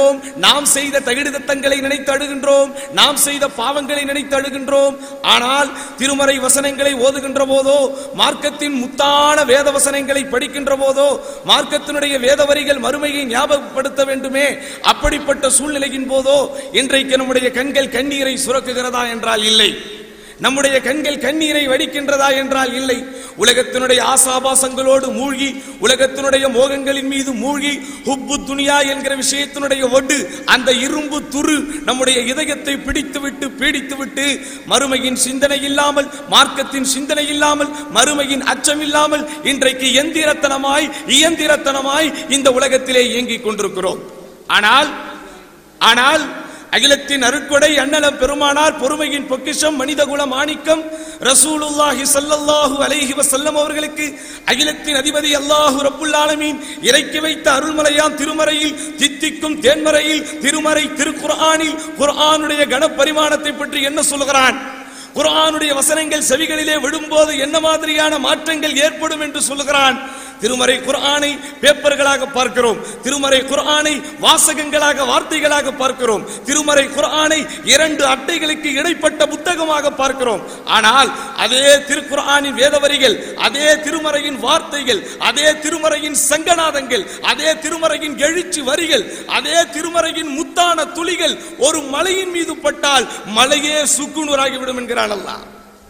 அழுகின்றோம் நாம் செய்த தகிடுதத்தங்களை நினைத்து அழுகின்றோம் நாம் செய்த பாவங்களை நினைத்து அழுகின்றோம் ஆனால் திருமறை வசனங்களை ஓதுகின்ற போதோ மார்க்கத்தின் முத்தான வேத வசனங்களை படிக்கின்ற போதோ மார்க்கத்தினுடைய வேத வரிகள் மறுமையை ஞாபகப்படுத்த வேண்டுமே அப்படிப்பட்ட சூழ்நிலையின் போதோ இன்றைக்கு நம்முடைய கண்கள் கண்ணீரை சுரக்குகிறதா என்றால் இல்லை நம்முடைய கண்கள் கண்ணீரை வடிக்கின்றதா என்றால் இல்லை உலகத்தினுடைய ஆசாபாசங்களோடு மூழ்கி உலகத்தினுடைய மோகங்களின் மீது மூழ்கி ஹுப்பு துனியா என்கிற விஷயத்தினுடைய ஒடு அந்த இரும்பு துரு நம்முடைய இதயத்தை பிடித்துவிட்டு பீடித்துவிட்டு மறுமையின் சிந்தனை இல்லாமல் மார்க்கத்தின் சிந்தனை இல்லாமல் மறுமையின் அச்சம் இல்லாமல் இன்றைக்கு எந்திரத்தனமாய் இயந்திரத்தனமாய் இந்த உலகத்திலே இயங்கிக் கொண்டிருக்கிறோம் ஆனால் ஆனால் அகிலத்தின் அருட்கொடை அண்ணலம் பெருமானார் பொறுமையின் பொக்கிஷம் மனிதகுல மாணிக்கம் ரசூலுல்லாஹி ஸல்லல்லாஹு அலைஹி வஸல்லம் அவர்களுக்கு அகிலத்தின் அதிபதி அல்லாஹு ரப்புல் ஆலமீன் இறக்கி வைத்த அருள்மலையாம் திருமறையில் தித்திக்கும் தேன்மறையில் திருமறை திருக்குர்ஆனில் குர்ஆனுடைய கனப்பரிமாணத்தை பற்றி என்ன சொல்கிறான் குர்ஆனுடைய வசனங்கள் செவிகளிலே விடும்போது என்ன மாதிரியான மாற்றங்கள் ஏற்படும் என்று சொல்லுகிறான் திருமறை குர்ஆனை பேப்பர்களாக பார்க்கிறோம் திருமறை குர்ஆனை வாசகங்களாக வார்த்தைகளாக பார்க்கிறோம் திருமறை குர்ஆனை இரண்டு அட்டைகளுக்கு இடைப்பட்ட புத்தகமாக பார்க்கிறோம் ஆனால் அதே திருக்குர்ஆனின் வேதவரிகள் அதே திருமறையின் வார்த்தைகள் அதே திருமறையின் சங்கநாதங்கள் அதே திருமறையின் எழுச்சி வரிகள் அதே திருமறையின் முத்தான துளிகள் ஒரு மலையின் மீது பட்டால் மலையே சுக்குநூறாகிவிடும் என்கிறான் அல்லாஹ்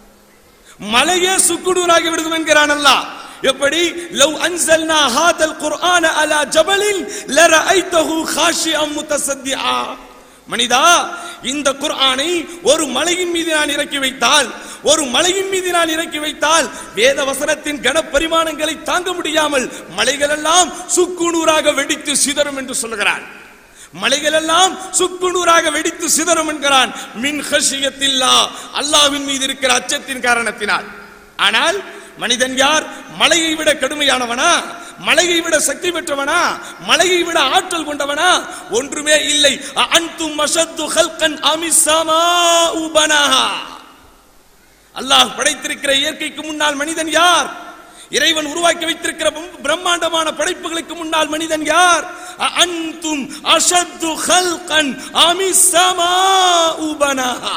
மலையே சுக்குநூறாகி விடுகும் என்கிறான் அல்லாஹ் எப்படி லவ் அன்சல்னா ஹாதல் குர்ஆன அலா ஜபலில் லரஐதஹு காஷிஅம் முத்தசத்திஆ மனிதா இந்த குர்ஆனை ஒரு மலையின் மீது நான் இறக்கி வைத்தால் ஒரு மலையின் மீது நான் இறக்கி வைத்தால் வேத வசனத்தின் கனப்பரிமாணங்களை தாங்க முடியாமல் மலைகள் எல்லாம் சுக்குநூறாக வெடித்து சிதறும் என்று சொல்கிறான் மலைகள் எல்லாம் சுக்குநூறாக வெடித்து சிதறும் என்கிறான் மின் ஹஷியத்தில்லா அல்லாஹ்வின் மீது இருக்கிற அச்சத்தின் காரணத்தினால் ஆனால் மனிதன் யார் மலையை விட கடுமையானவனா மலையை விட சக்தி பெற்றவனா மலையை விட ஆற்றல் கொண்டவனா ஒன்றுமே இல்லை அன்தும் மஷத்து ஹல்கன் அமிசமா உபனாஹா அல்லாஹ் படைத்திருக்கிற இயற்கைக்கு முன்னால் மனிதன் யார் இறைவன் உருவாக்கி வைத்திருக்கிற பிரம்- பிரம்மாண்டமான படைப்புகளுக்கு முன்னால் மனிதன் யார் அ- அன்தும் அஷத்து ஹல்கன் அமிசமா உபனாஹா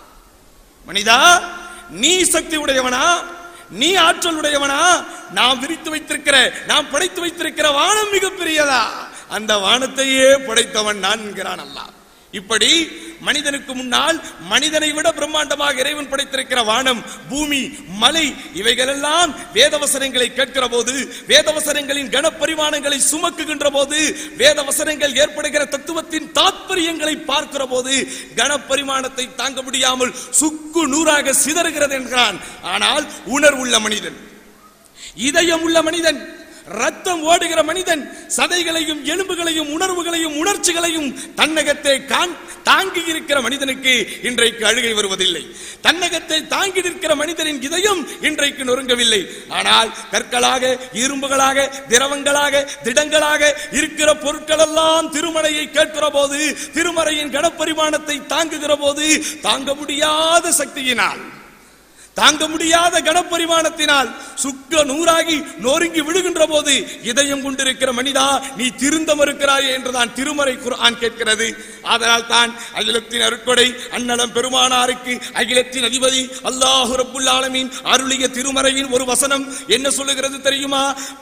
மனிதா நீ சக்தி உடையவனா நீ ஆற்றல் உடையவனா நாம் விரித்து வைத்திருக்கிற நாம் படைத்து வைத்திருக்கிற வானம் மிகப்பெரியதா அந்த வானத்தையே படைத்தவன் நான் என்கிறான் அல்லாஹ் இப்படி மனிதனுக்கு முன்னால் மனிதனை விட பிரம்மாண்டமாக இறைவன் படைத்திருக்கிற வானம் பூமி மலை இவைகளெல்லாம் வேதவசனங்களை கேட்கிற போது வேதவசனங்களின் கனப்பரிமாணங்களை சுமக்குகின்ற போது வேதவசனங்கள் ஏற்படுகிற தத்துவத்தின் தாத்பரியங்களை பார்க்கிற போது கனப்பரிமாணத்தை தாங்க முடியாமல் சுக்கு நூறாக சிதறுகிறது என்கிறான் ஆனால் உணர்வுள்ள மனிதன் இதயம் உள்ள மனிதன் ரத்தம் ஓடுகிற மனிதன் சதைகளையும் எலும்புகளையும் உணர்வுகளையும் உணர்ச்சிகளையும் தன்னகத்தை காண் தாங்கி இருக்கிற மனிதனுக்கு இன்றைக்கு அழுகை வருவதில்லை தன்னகத்தை தாங்கி நிற்கிற மனிதனின் இதயம் இன்றைக்கு நொறுங்கவில்லை ஆனால் கற்களாக இரும்புகளாக திரவங்களாக திடங்களாக இருக்கிற பொருட்கள் எல்லாம் திருமலையை கேட்கிற போது திருமறையின் கனப்பரிமாணத்தை தாங்குகிற போது தாங்க முடியாத சக்தியினால் தாங்க முடியாத கனப்பரிமாணத்தினால் சுக்க நூறாகி நொறுங்கி விழுகின்ற போது இதயம் கொண்டிருக்கிற மனிதா நீ திருந்த மறுக்கிறாயே என்றுதான் திருமறை குர்ஆன் கேட்கிறது அதனால் தான் அகிலத்தின் அருட்கொடை அண்ணலம் பெருமானாருக்கு அகிலத்தின் அதிபதி அல்லாஹு ரப்புல் ஆலமீன் அருளிய திருமறையின் ஒரு வசனம் என்ன சொல்லுகிறது தெரியுமா